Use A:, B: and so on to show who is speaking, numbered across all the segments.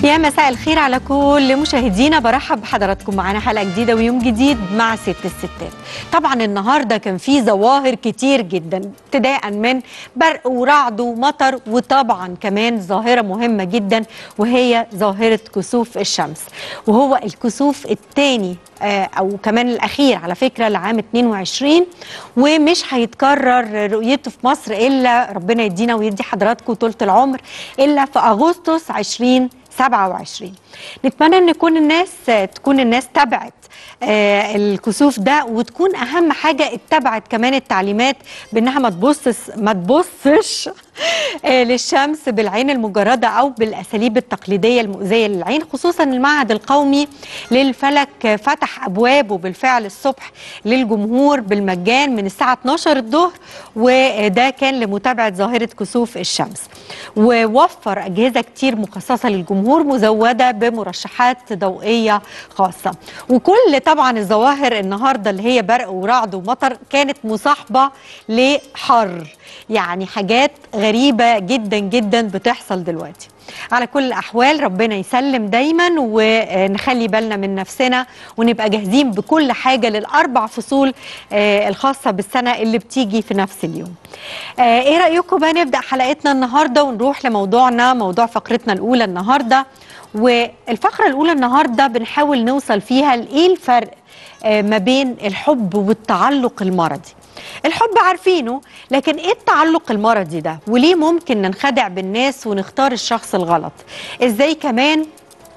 A: يا مساء الخير على كل مشاهدينا برحب بحضراتكم معانا حلقه جديده ويوم جديد مع ست الستات طبعا النهارده كان في ظواهر كتير جدا ابتداء من برق ورعد ومطر وطبعا كمان ظاهره مهمه جدا وهي ظاهره كسوف الشمس وهو الكسوف الثاني او كمان الاخير على فكره لعام 22 ومش هيتكرر رؤيته في مصر الا ربنا يدينا ويدي حضراتكم طولة العمر الا في اغسطس 20 27 نتمنى ان يكون الناس تكون الناس تبعت آه الكسوف ده وتكون اهم حاجه اتبعت كمان التعليمات بانها ما تبصش ما تبصش آه للشمس بالعين المجرده او بالاساليب التقليديه المؤذيه للعين خصوصا المعهد القومي للفلك فتح ابوابه بالفعل الصبح للجمهور بالمجان من الساعه 12 الظهر وده كان لمتابعه ظاهره كسوف الشمس ووفر اجهزه كتير مخصصه للجمهور مزوده بمرشحات ضوئيه خاصه وكل طبعا الظواهر النهارده اللي هي برق ورعد ومطر كانت مصاحبه لحر يعني حاجات غريبه جدا جدا بتحصل دلوقتي على كل الاحوال ربنا يسلم دايما ونخلي بالنا من نفسنا ونبقى جاهزين بكل حاجه للاربع فصول الخاصه بالسنه اللي بتيجي في نفس اليوم ايه رايكم بقى نبدا حلقتنا النهارده ونروح لموضوعنا موضوع فقرتنا الاولى النهارده والفقره الاولى النهارده بنحاول نوصل فيها لايه الفرق ما بين الحب والتعلق المرضي الحب عارفينه لكن ايه التعلق المرضي ده وليه ممكن ننخدع بالناس ونختار الشخص الغلط ازاي كمان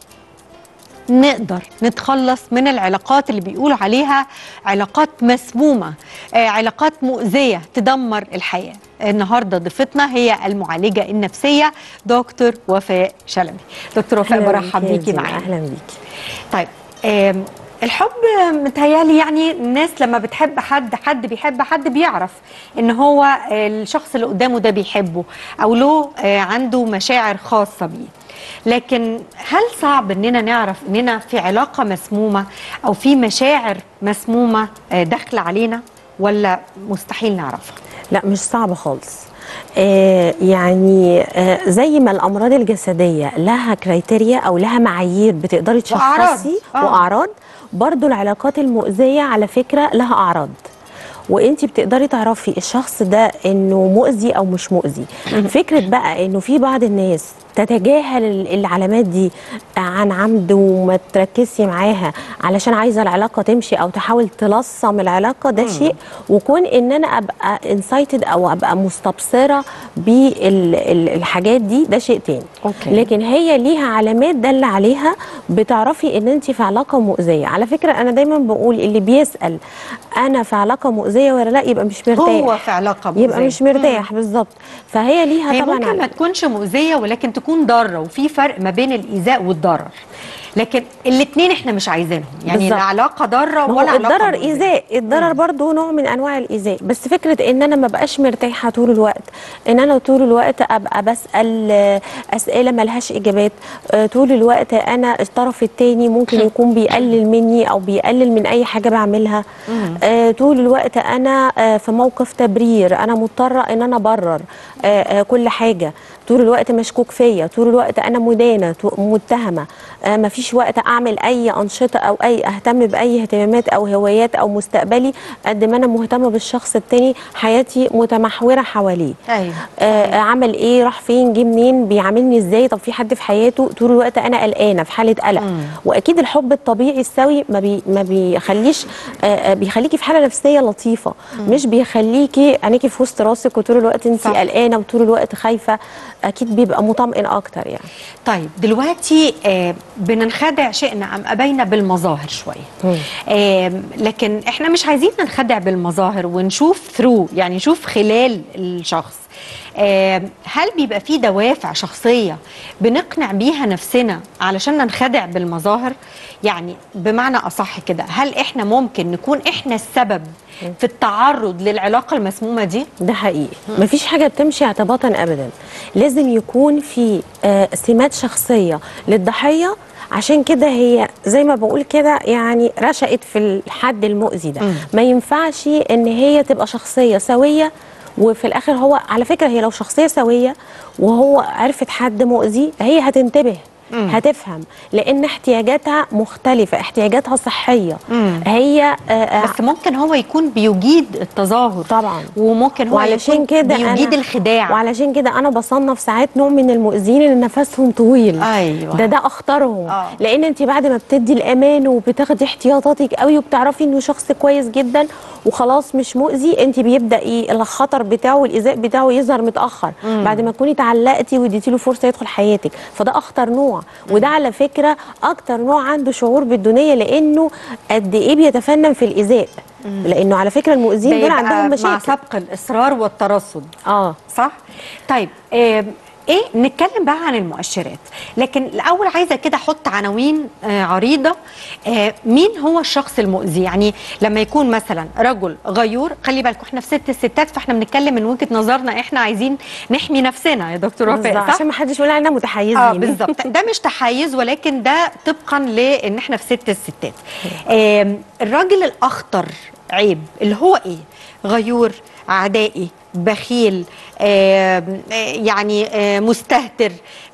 A: نقدر نتخلص من العلاقات اللي بيقولوا عليها علاقات مسمومة آه علاقات مؤذية تدمر الحياة النهاردة ضيفتنا هي المعالجة النفسية دكتور وفاء شلبي دكتور وفاء برحب بيكي معانا
B: أهلا بيكي
A: طيب آه الحب متهيالي يعني الناس لما بتحب حد حد بيحب حد بيعرف ان هو الشخص اللي قدامه ده بيحبه او له عنده مشاعر خاصه بيه لكن هل صعب اننا نعرف اننا في علاقه مسمومه او في مشاعر مسمومه داخله علينا ولا مستحيل نعرفها
B: لا مش صعب خالص آه يعني آه زي ما الامراض الجسديه لها كريتيريا او لها معايير بتقدري تشخصي
A: آه.
B: واعراض برضو العلاقات المؤذيه على فكره لها اعراض وانت بتقدري تعرفي الشخص ده انه مؤذي او مش مؤذي فكره بقى انه في بعض الناس تتجاهل العلامات دي عن عمد وما تركزي معاها علشان عايزه العلاقه تمشي او تحاول تلصم العلاقه ده شيء وكون ان انا ابقى انسايتد او ابقى مستبصره بالحاجات دي ده شيء تاني
A: أوكي.
B: لكن هي ليها علامات دل عليها بتعرفي ان انت في علاقه مؤذيه على فكره انا دايما بقول اللي بيسال انا في علاقه مؤذيه ولا لا يبقى مش مرتاح
A: هو في علاقه مؤذية.
B: يبقى مش مرتاح بالظبط فهي ليها
A: هي
B: طبعا
A: ممكن ما تكونش مؤذيه ولكن تكون ضاره وفي فرق ما بين الايذاء والضرر لكن الاثنين احنا مش عايزينهم يعني
B: بالظبط.
A: لا علاقه ضاره
B: ما
A: ولا
B: هو
A: علاقه
B: الضرر
A: مؤذية.
B: ايذاء الضرر برضه نوع من انواع الايذاء بس فكره ان انا ما بقاش مرتاحه طول الوقت ان انا طول الوقت ابقى بسال آه، اسئله ملهاش اجابات آه، طول الوقت انا الطرف الثاني ممكن يكون بيقلل مني او بيقلل من اي حاجه بعملها آه، طول الوقت انا آه، في موقف تبرير انا مضطره ان انا ابرر آه، آه، كل حاجه طول الوقت مشكوك فيا طول الوقت انا مدانه تو- متهمه آه مفيش وقت اعمل اي انشطه او اي اهتم باي اهتمامات او هوايات او مستقبلي قد ما انا مهتمه بالشخص التاني حياتي متمحوره حواليه
A: ايوه
B: آه عمل ايه راح فين جه منين بيعاملني ازاي طب في حد في حياته طول الوقت انا قلقانه في حاله قلق واكيد الحب الطبيعي السوي ما بي ما بيخليش آه آه بيخليكي في حاله نفسيه لطيفه مش بيخليكي عينيكي في وسط راسك وطول الوقت انت
A: صح.
B: قلقانه وطول الوقت خايفه اكيد بيبقى مطمئن اكتر يعني
A: طيب دلوقتي آه بننخدع شئنا ام ابينا بالمظاهر شويه
B: مم.
A: آه لكن احنا مش عايزين ننخدع بالمظاهر ونشوف ثرو يعني نشوف خلال الشخص آه هل بيبقى في دوافع شخصيه بنقنع بيها نفسنا علشان ننخدع بالمظاهر يعني بمعنى اصح كده هل احنا ممكن نكون احنا السبب في التعرض للعلاقه المسمومه دي
B: ده حقيقي مفيش حاجه بتمشي اعتباطا ابدا لازم يكون في آه، سمات شخصيه للضحيه عشان كده هي زي ما بقول كده يعني رشقت في الحد المؤذي ده
A: مم.
B: ما ينفعش ان هي تبقى شخصيه سويه وفي الاخر هو على فكره هي لو شخصيه سويه وهو عرفت حد مؤذي هي هتنتبه
A: مم.
B: هتفهم لان احتياجاتها مختلفه احتياجاتها صحيه
A: مم.
B: هي آه، آه،
A: بس ممكن هو يكون بيجيد التظاهر
B: طبعا
A: وممكن هو
B: وعلشان
A: يكون
B: كده
A: بيجيد
B: أنا-
A: الخداع
B: وعلشان كده انا بصنف ساعات نوع من المؤذين اللي نفسهم طويل
A: ايوه
B: ده ده اخطرهم
A: آه.
B: لان انت بعد ما بتدي الامان وبتاخدي احتياطاتك قوي وبتعرفي انه شخص كويس جدا وخلاص مش مؤذي انت بيبدا ايه الخطر بتاعه والايذاء بتاعه يظهر متاخر
A: مم.
B: بعد ما تكوني اتعلقتي واديتي له فرصه يدخل حياتك فده اخطر نوع وده على فكره اكتر نوع عنده شعور بالدونيه لانه قد ايه بيتفنن في الايذاء لانه على فكره المؤذين دول
A: بيبقى
B: عندهم
A: مع
B: مشاكل
A: سبق الاصرار والترصد
B: اه
A: صح طيب آم، ايه نتكلم بقى عن المؤشرات لكن الاول عايزه كده احط عناوين آه، عريضه آه، مين هو الشخص المؤذي يعني لما يكون مثلا رجل غيور خلي بالكم احنا في ست الستات فاحنا بنتكلم من وجهه نظرنا احنا عايزين نحمي نفسنا يا دكتور
B: بالظبط،
A: وفاء صح
B: عشان ما حدش يقول علينا متحيزين
A: اه بالظبط ده مش تحيز ولكن ده طبقا لان احنا في ست الستات آم، الراجل الاخطر عيب اللي هو ايه غيور عدائي بخيل آم، آه، يعني آه، مستهتر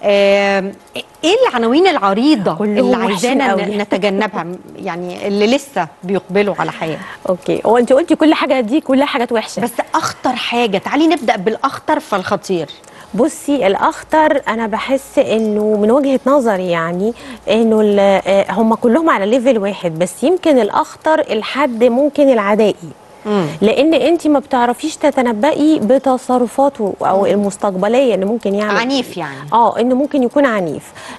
A: آم، ايه العناوين العريضه
B: كلهم
A: اللي
B: وحشين
A: عايزانا
B: قوي.
A: ن- نتجنبها يعني اللي لسه بيقبلوا على حياه
B: اوكي هو انت قلتي كل حاجه دي كلها حاجات وحشه
A: بس اخطر حاجه تعالي نبدا بالاخطر فالخطير
B: بصي الاخطر انا بحس انه من وجهه نظري يعني انه ال- آه، هم كلهم على ليفل واحد بس يمكن الاخطر الحد ممكن العدائي
A: مم.
B: لان انت ما بتعرفيش تتنبئي بتصرفاته او المستقبليه ان ممكن يعمل
A: عنيف يعني
B: اه انه ممكن يكون عنيف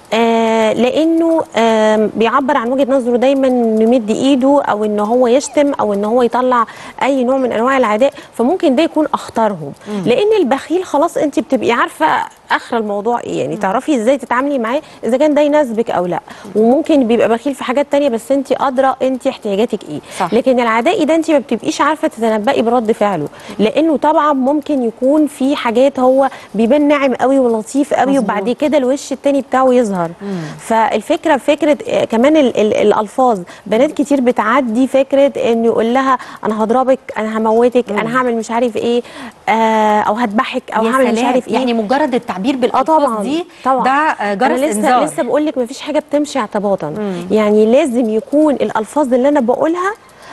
B: آه لانه آه بيعبر عن وجهه نظره دايما انه يمد ايده او ان هو يشتم او ان هو يطلع اي نوع من انواع العداء فممكن ده يكون اخطرهم لان البخيل خلاص انت بتبقي عارفه اخر الموضوع ايه يعني تعرفي ازاي تتعاملي معاه اذا كان ده يناسبك او لا وممكن بيبقى بخيل في حاجات تانية بس انت قادره انت احتياجاتك ايه
A: صح.
B: لكن العدائي ده انت ما بتبقيش عارفه تتنبئي برد فعله لانه طبعا ممكن يكون في حاجات هو بيبان ناعم قوي ولطيف قوي
A: مظبوط.
B: وبعد كده الوش التاني بتاعه يظهر فالفكره فكره آه، كمان ال ال الالفاظ بنات كتير بتعدي فكره انه يقول لها انا هضربك انا هموتك انا هعمل مش عارف ايه آه او هذبحك او
A: يا
B: هعمل مش
A: سلام.
B: عارف ايه
A: يعني مجرد التعبير
B: اه
A: بالالفاظ
B: طبعا
A: دي
B: طبعا
A: ده آه، جرس
B: أنا لسه
A: انذار
B: لسه بقول لك مفيش حاجه بتمشي اعتباطا يعني لازم يكون الالفاظ اللي انا بقولها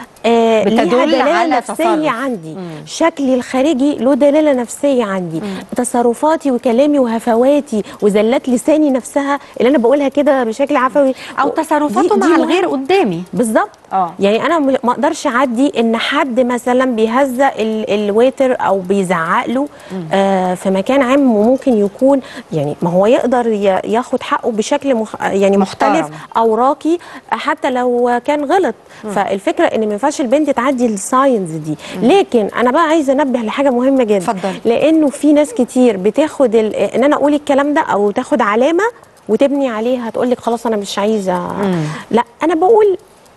B: آه ليها
A: بتدل
B: دلاله
A: على
B: نفسيه
A: تصرف.
B: عندي شكلي الخارجي له دلاله نفسيه عندي تصرفاتي وكلامي وهفواتي وزلات لساني نفسها اللي انا بقولها كده بشكل عفوي
A: او
B: دي-
A: تصرفاته
B: دي
A: مع
B: مهمة.
A: الغير قدامي
B: بالظبط
A: اه
B: يعني انا م- ما اقدرش اعدي ان حد مثلا بيهزق ال- الويتر او بيزعق له آه في مكان عام وممكن يكون يعني ما هو يقدر ي- ياخد حقه بشكل مخ يعني
A: محترم.
B: مختلف او راقي حتى لو كان غلط فالفكره ان ما ينفعش البنت تعدي الساينز دي لكن انا بقى عايزه انبه لحاجه مهمه جدا
A: اتفضلي.
B: لانه في ناس كتير بتاخد ال- ان انا اقول الكلام ده او تاخد علامه وتبني عليها تقول لك خلاص انا مش عايزه لا انا بقول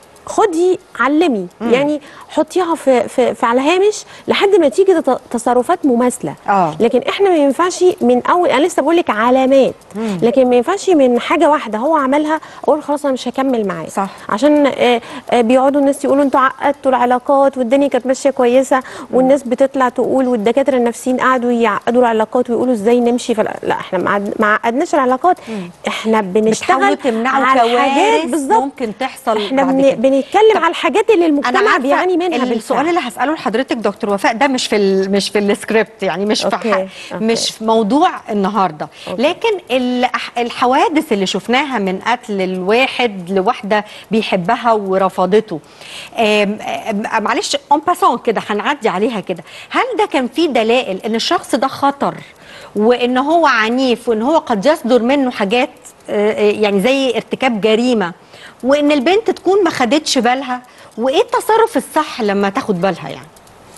B: خدي علمي يعني حطيها في, في, في على هامش لحد ما تيجي تت- تصرفات مماثله
A: اه
B: لكن احنا ما ينفعش من اول انا لسه بقول لك علامات لكن ما ينفعش من حاجه واحده هو عملها اقول خلاص انا مش هكمل معاه
A: صح.
B: عشان آه، آه، بيقعدوا الناس يقولوا انتوا عقدتوا العلاقات والدنيا كانت ماشيه كويسه والناس بتطلع تقول والدكاتره النفسيين قعدوا يعقدوا العلاقات ويقولوا ازاي نمشي فلا لا احنا ما عد- ما عقدناش العلاقات احنا
A: بتحاولوا
B: بنشتغل
A: تمنعوا
B: على حاجات
A: كوارث
B: بالظبط
A: ممكن تحصل
B: احنا
A: بعد
B: بن...
A: كده
B: بنتكلم
A: طب
B: على الحاجات اللي المجتمع
A: عارفة
B: بيعاني منها
A: ال- السؤال
B: بالفعل.
A: اللي هساله لحضرتك دكتور وفاء ده مش في ال- مش في السكريبت يعني مش في
B: أوكي،
A: ح-
B: أوكي.
A: مش في موضوع النهارده
B: أوكي.
A: لكن الأح- الحوادث اللي شفناها من قتل الواحد لواحده بيحبها ورفضته آم، آم، معلش اون باسون كده هنعدي عليها كده هل ده كان فيه دلائل ان الشخص ده خطر وان هو عنيف وان هو قد يصدر منه حاجات آه، آه، يعني زي ارتكاب جريمه وان البنت تكون ما خدتش بالها وايه التصرف الصح لما تاخد بالها يعني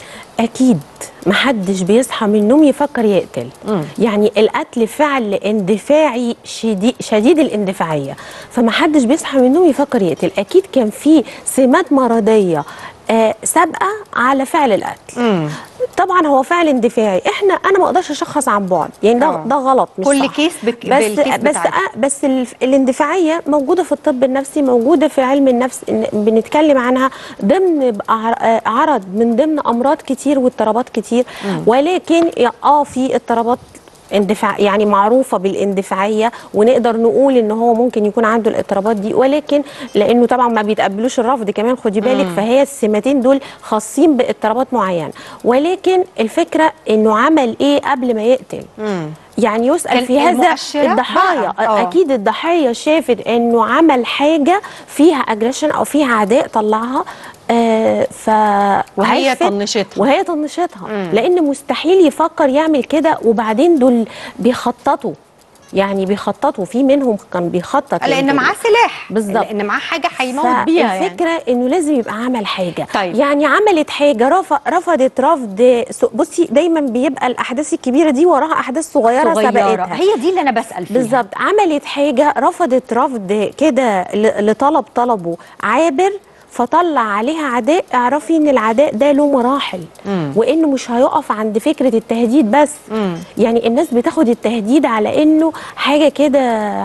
B: اكيد محدش بيصحى من النوم يفكر يقتل
A: مم.
B: يعني القتل فعل اندفاعي شديد شديد الاندفاعيه فمحدش بيصحى من النوم يفكر يقتل اكيد كان في سمات مرضيه آه سابقه على فعل القتل
A: مم.
B: طبعا هو فعل اندفاعي احنا انا ما اقدرش اشخص عن بعد يعني ده
A: آه.
B: ده غلط مش
A: كل
B: صح.
A: كيس بك-
B: بس
A: بالكيس
B: بس
A: بتاعته.
B: آه بس ال- الاندفاعيه موجوده في الطب النفسي موجوده في علم النفس إن بنتكلم عنها ضمن ب- عر- آه، عرض من ضمن امراض كتير واضطرابات كتير ولكن يا- اه في اضطرابات اندفاع يعني معروفه بالاندفاعيه ونقدر نقول ان هو ممكن يكون عنده الاضطرابات دي ولكن لانه طبعا ما بيتقبلوش الرفض كمان خدي بالك فهي السمتين دول خاصين باضطرابات معينه ولكن الفكره انه عمل ايه قبل ما يقتل يعني يسأل
A: كان
B: في هذا
A: المؤشرات
B: الضحايا
A: بقى. آه.
B: اكيد الضحيه شافت انه عمل حاجه فيها اجريشن او فيها عداء طلعها آه ف
A: وهي
B: عرفت-
A: طنشتها.
B: وهي طنشتها لان مستحيل يفكر يعمل كده وبعدين دول بيخططوا يعني بيخططوا في منهم كان بيخطط
A: لان
B: للجريمة.
A: معاه سلاح
B: بالظبط.
A: لان معاه حاجه هيموت بيها يعني.
B: الفكره انه لازم يبقى عمل حاجه
A: طيب.
B: يعني عملت حاجه رف... رفضت رفض س- بصي دايما بيبقى الاحداث الكبيره دي وراها احداث صغيره,
A: صغيره
B: سبقتها
A: هي دي اللي انا بسال فيها
B: بالظبط عملت حاجه رفضت رفض كده ل- لطلب طلبه عابر فطلع عليها عداء اعرفي ان العداء ده له مراحل وانه مش هيقف عند فكره التهديد بس يعني الناس بتاخد التهديد على انه حاجه كده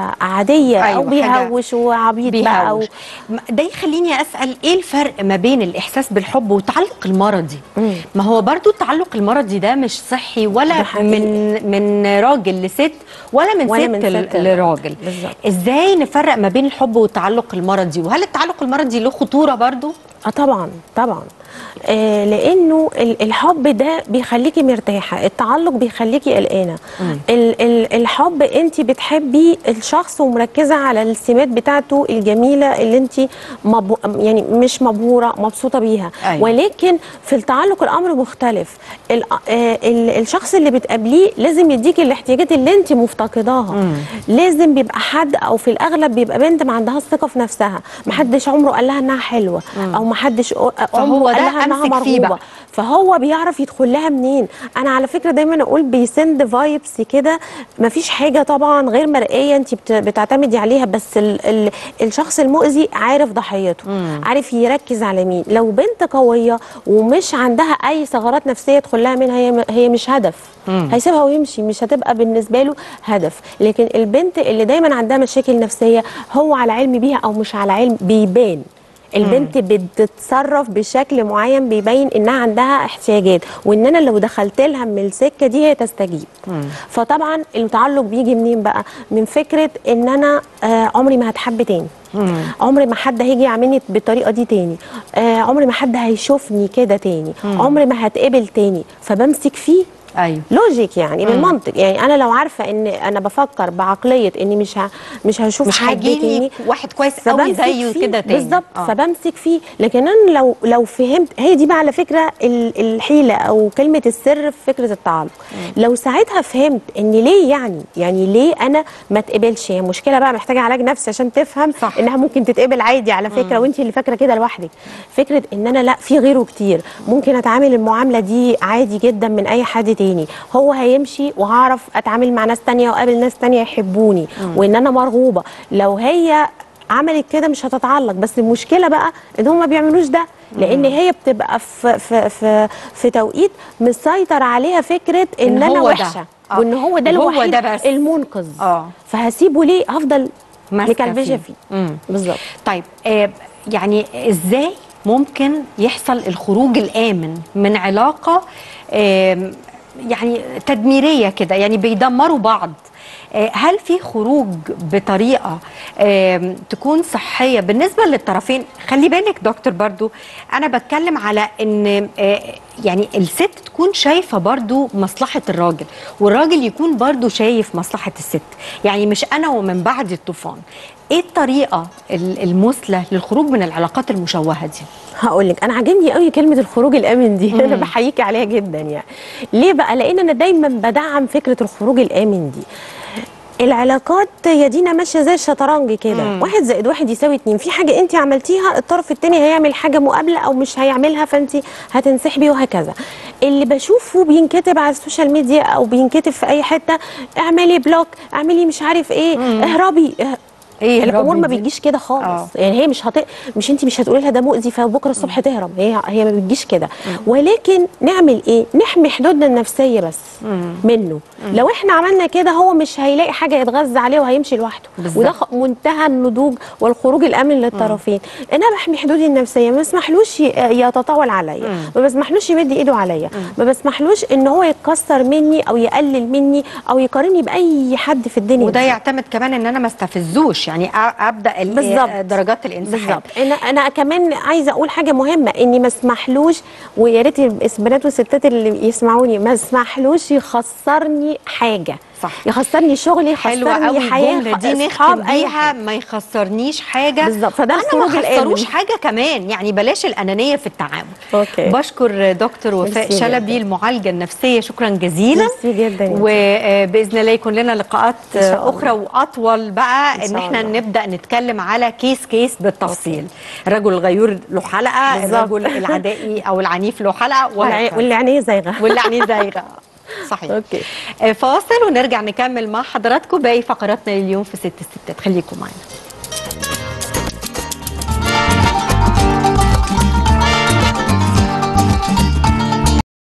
B: عاديه
A: أيوة،
B: او بيهوش وعبيط بقى أو
A: بيهوش م- ده يخليني اسال ايه الفرق ما بين الاحساس بالحب والتعلق المرضي
B: مم.
A: ما هو برضو التعلق المرضي ده مش صحي
B: ده
A: ولا
B: حقيقي.
A: من من راجل لست ولا من
B: ولا
A: ست,
B: من
A: ل-
B: ست.
A: لراجل
B: بالظبط.
A: ازاي نفرق ما بين الحب والتعلق المرضي وهل التعلق المرضي له خطوره برضو
B: اه طبعا طبعا آه لانه ال- الحب ده بيخليكي مرتاحه التعلق بيخليكي قلقانه ال- ال- الحب انت بتحبي الشخص ومركزه على السمات بتاعته الجميله اللي انت مب... يعني مش مبهوره مبسوطه بيها
A: أيوة.
B: ولكن في التعلق الامر مختلف ال... آه ال... الشخص اللي بتقابليه لازم يديكي الاحتياجات اللي انت مفتقداها لازم بيبقى حد او في الاغلب بيبقى بنت ما عندهاش ثقه في نفسها محدش عمره قال لها انها حلوه او محدش
A: فهو
B: عمره
A: ده
B: قال لها انها
A: أمسك فيه
B: مرغوبه
A: بقى.
B: فهو بيعرف يدخل لها منين انا على فكره دايما اقول بيسند فايبس كده مفيش حاجه طبعا غير مرئيه انت بت- بتعتمدي عليها بس ال ال الشخص المؤذي عارف ضحيته عارف يركز على مين لو بنت قويه ومش عندها اي ثغرات نفسيه يدخل لها منها هي هي مش هدف هيسيبها ويمشي مش هتبقى بالنسبه له هدف لكن البنت اللي دايما عندها مشاكل نفسيه هو على علم بيها او مش على علم بيبان البنت بتتصرف بشكل معين بيبين انها عندها احتياجات وان انا لو دخلت لها من السكه دي هي تستجيب فطبعا التعلق بيجي منين بقى من فكره ان انا آه عمري ما هتحب تاني عمري ما حد هيجي يعاملني بالطريقه دي تاني آه عمري ما حد هيشوفني كده تاني عمري ما هتقبل تاني فبمسك فيه
A: ايوه
B: لوجيك يعني بالمنطق يعني انا لو عارفه ان انا بفكر بعقليه اني مش ه... مش هشوف
A: مش
B: حد
A: هيجيلي
B: تاني
A: واحد كويس قوي
B: فبمسك
A: زيه
B: فيه.
A: كده تاني
B: بالظبط
A: آه.
B: فبمسك فيه لكن انا لو لو فهمت هي دي بقى على فكره ال- الحيله او كلمه السر في فكره التعلق لو ساعتها فهمت ان ليه يعني يعني ليه انا ما اتقبلش هي مشكله بقى محتاجه علاج نفسي عشان تفهم
A: صح.
B: انها ممكن تتقبل عادي على فكره وانت اللي فاكره كده لوحدك فكره ان انا لا في غيره كتير ممكن اتعامل المعامله دي عادي جدا من اي حد تاني هو هيمشي وهعرف اتعامل مع ناس تانية واقابل ناس تانية يحبوني وان انا مرغوبه لو هي عملت كده مش هتتعلق بس المشكله بقى ان هم ما بيعملوش ده لان هي بتبقى في في في, في توقيت مسيطر عليها فكره ان,
A: إن
B: انا
A: هو ده.
B: وحشه
A: آه.
B: وان هو ده
A: وهو
B: الوحيد
A: ده بس.
B: المنقذ
A: آه.
B: فهسيبه ليه هفضل
A: ماسكة
B: مكلبشه
A: فيه.
B: فيه
A: مم.
B: بالظبط
A: طيب آه يعني ازاي ممكن يحصل الخروج الامن من علاقه آه يعني تدميريه كده يعني بيدمروا بعض آه هل في خروج بطريقه آه تكون صحيه بالنسبه للطرفين خلي بالك دكتور برضو انا بتكلم على ان آه يعني الست تكون شايفه برضو مصلحه الراجل والراجل يكون برضو شايف مصلحه الست يعني مش انا ومن بعد الطوفان ايه الطريقه ال- المثلى للخروج من العلاقات المشوهه دي
B: هقول لك انا عاجبني قوي كلمه الخروج الامن دي انا بحييكي عليها جدا يعني ليه بقى لان انا دايما بدعم فكره الخروج الامن دي العلاقات يا دينا ماشيه زي الشطرنج كده واحد زائد واحد يساوي اتنين في حاجه انت عملتيها الطرف التاني هيعمل حاجه مقابله او مش هيعملها فانت هتنسحبي وهكذا اللي بشوفه بينكتب على السوشيال ميديا او بينكتب في اي حته اعملي بلوك اعملي مش عارف ايه اهربي اه-
A: إيه
B: الامور
A: ربي
B: ما
A: دي؟
B: بتجيش كده خالص
A: آه.
B: يعني هي مش هت... مش انت مش هتقولي لها ده مؤذي فبكره الصبح تهرب هي هي ما بتجيش كده ولكن نعمل ايه نحمي حدودنا النفسيه بس منه لو احنا عملنا كده هو مش هيلاقي حاجه يتغذى عليه وهيمشي لوحده
A: بالظبط.
B: وده خ- منتهى النضوج والخروج الامن للطرفين انا بحمي حدودي النفسيه ما بسمحلوش ي- يتطاول عليا ما بسمحلوش يمد ايده عليا ما بسمحلوش ان هو يتكسر مني او يقلل مني او يقارني باي حد في الدنيا
A: وده
B: دي.
A: يعتمد كمان ان انا ما استفزوش يعني أ- ابدا ال-
B: بالظبط.
A: درجات الانسحاب
B: بالظبط انا انا كمان عايزه اقول حاجه مهمه اني ما اسمحلوش ويا ريت البنات والستات اللي يسمعوني ما اسمحلوش يخسرني حاجه
A: صح.
B: يخسرني شغلي
A: حلوه
B: يخسرني
A: قوي
B: حياه
A: الجمله دي
B: أصحاب،
A: نختم
B: أي
A: بيها
B: حاجة.
A: ما يخسرنيش حاجه
B: بالظبط، فده
A: انا ما
B: الخروج
A: خسروش
B: الآمن.
A: حاجه كمان يعني بلاش الانانيه في التعامل
B: أوكي.
A: بشكر دكتور وفاء
B: ميرسي
A: شلبي المعالجه النفسيه شكرا جزيلا
B: ميرسي جدا يا
A: وباذن الله يكون لنا لقاءات
B: إن شاء الله.
A: اخرى واطول بقى
B: إن
A: ان
B: شاء
A: احنا
B: الله.
A: نبدا نتكلم على كيس كيس بالتفصيل الرجل الغيور له حلقه
B: بالظبط.
A: الرجل العدائي او العنيف له حلقه
B: واللي
A: وهكذا.
B: واللي عينيه زايغه
A: واللي عينيه زايغه صحيح
B: أوكي.
A: آه، فاصل ونرجع نكمل مع حضراتكم باقي فقراتنا اليوم في ست الستات خليكم معنا